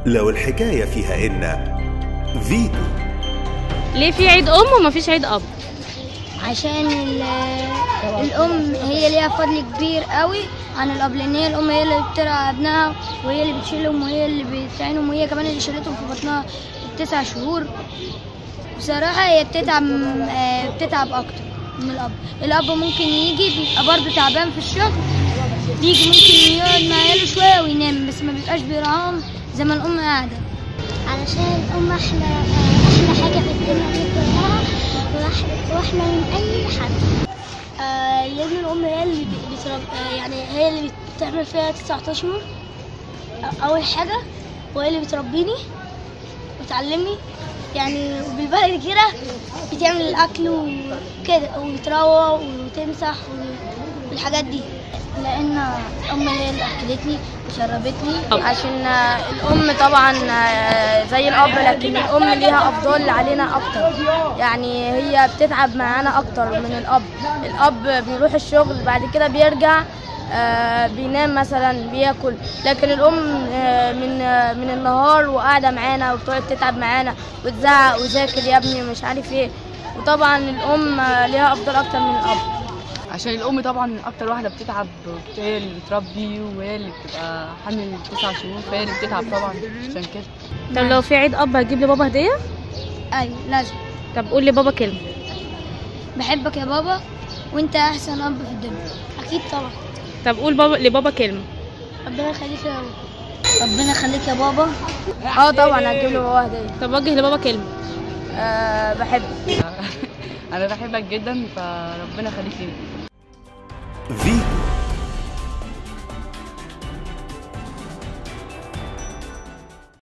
لو الحكاية فيها إن فيتو ليه في عيد ام ومفيش عيد اب عشان ال- الام هي ليها فضل كبير قوي عن الاب لان هي الام هي اللي بترعى ابنها وهي اللي بتشيلهم وهي اللي بتعينهم وهي كمان اللي شالتهم في بطنها التسع شهور بصراحة هي بتتعب آه، بتتعب أكتر من الأب الأب ممكن يجي بيبقى برضه تعبان في الشغل بيجي ممكن يقعد مع عياله شوية وينام بس ما بيبقاش بيراعاهم زي ما الأم قاعدة علشان الأم أحلى أحلى حاجة في الدنيا دي كلها وأحلى وأحلى من أي حد آه لأن الأم هي اللي بترب آه يعني هي اللي بتعمل فيها 19 شهور آه، أول حاجة وهي اللي بتربيني وتعلمني يعني بالبلد كده بتعمل الأكل وكده وتروق وتمسح والحاجات دي لأن أمي هي اللي أكلتني وشربتني عشان الأم طبعا زي الأب لكن الأم ليها أفضل علينا أكتر يعني هي بتتعب معانا أكتر من الأب الأب بيروح الشغل بعد كده بيرجع آه، بينام مثلا بياكل لكن الأم آه، من آه، من النهار وقاعدة معانا وبتقعد تتعب معانا وتزعق وذاكر يا ابني ومش عارف ايه وطبعا الأم آه، ليها أفضل أكتر من الأب عشان الام طبعا اكتر واحده بتتعب هي اللي بتربي وهي اللي بتبقى حامل تسع شهور فهي اللي بتتعب طبعا عشان كده طب لو في عيد اب هتجيب لبابا هديه أيوة لازم طب قول لبابا كلمه بحبك يا بابا وأنت أحسن أب في الدنيا أكيد طبعا طب قول بابا لبابا كلمه ربنا يخليك يا بابا ربنا يخليك يا بابا اه طبعا هتجيب له بابا هدية طب وجه لبابا كلمه أه بحبك انا بحبك جدا فربنا يخليك لي فيتو